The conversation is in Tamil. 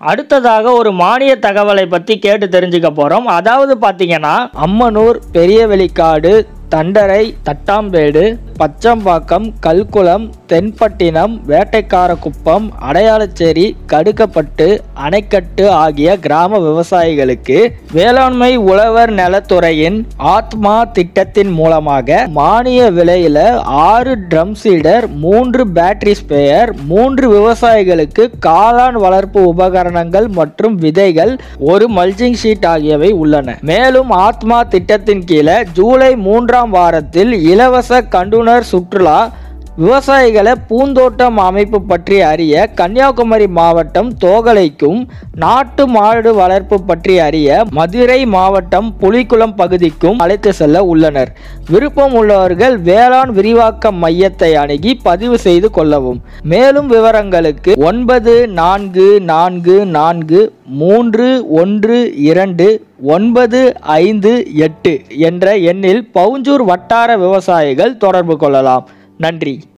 அடுத்ததாக ஒரு மானிய தகவலை பற்றி கேட்டு தெரிஞ்சுக்க போகிறோம் அதாவது பார்த்தீங்கன்னா அம்மனூர் பெரியவெளிக்காடு தண்டரை தட்டாம்பேடு பச்சம்பாக்கம் கல்குளம் தென்பட்டினம் வேட்டைக்காரக்குப்பம் அடையாளச்சேரி கடுக்கப்பட்டு அணைக்கட்டு ஆகிய கிராம விவசாயிகளுக்கு வேளாண்மை உழவர் நலத்துறையின் ஆத்மா திட்டத்தின் மூலமாக மானிய விலையில ஆறு ட்ரம் சீடர் மூன்று பேட்டரி ஸ்பேயர் மூன்று விவசாயிகளுக்கு காளான் வளர்ப்பு உபகரணங்கள் மற்றும் விதைகள் ஒரு மல்ச்சிங் ஷீட் ஆகியவை உள்ளன மேலும் ஆத்மா திட்டத்தின் கீழே ஜூலை மூன்றாம் வாரத்தில் இலவச கண்டுனர் சுற்றுலா விவசாயிகளை பூந்தோட்டம் அமைப்பு பற்றி அறிய கன்னியாகுமரி மாவட்டம் தோகலைக்கும் நாட்டு மாடு வளர்ப்பு பற்றி அறிய மதுரை மாவட்டம் புலிக்குளம் பகுதிக்கும் அழைத்து செல்ல உள்ளனர் விருப்பம் உள்ளவர்கள் வேளாண் விரிவாக்க மையத்தை அணுகி பதிவு செய்து கொள்ளவும் மேலும் விவரங்களுக்கு ஒன்பது நான்கு நான்கு நான்கு மூன்று ஒன்று இரண்டு ஒன்பது ஐந்து எட்டு என்ற எண்ணில் பவுஞ்சூர் வட்டார விவசாயிகள் தொடர்பு கொள்ளலாம் நன்றி